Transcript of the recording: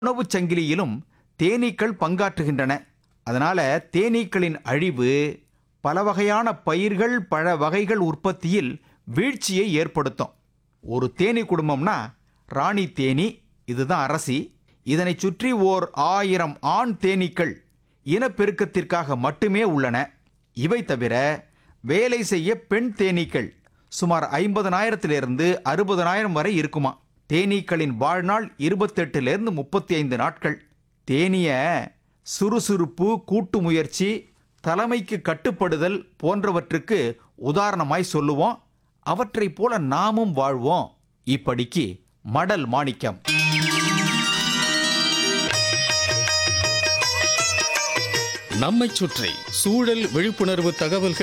உணவுச் சங்கிலியிலும் தேனீக்கள் பங்காற்றுகின்றன அதனால தேனீக்களின் அழிவு பல வகையான பயிர்கள் பழ வகைகள் உற்பத்தியில் வீழ்ச்சியை ஏற்படுத்தும் ஒரு தேனீ குடும்பம்னா ராணி தேனீ இதுதான் அரசி இதனைச் சுற்றி ஓர் ஆயிரம் ஆண் தேனீக்கள் இனப்பெருக்கத்திற்காக மட்டுமே உள்ளன இவை தவிர வேலை செய்ய பெண் தேனீக்கள் சுமார் ஐம்பதனாயிரத்திலிருந்து அறுபதனாயிரம் வரை இருக்குமா தேனீக்களின் வாழ்நாள் இருபத்தெட்டுலேருந்து முப்பத்தி ஐந்து நாட்கள் தேனீய சுறுசுறுப்பு கூட்டு முயற்சி தலைமைக்கு கட்டுப்படுதல் போன்றவற்றுக்கு உதாரணமாய் சொல்லுவோம் அவற்றைப் போல நாமும் வாழ்வோம் இப்படிக்கு மடல் மாணிக்கம் நம்மைச் சுற்றி சூழல் விழிப்புணர்வு தகவல்கள்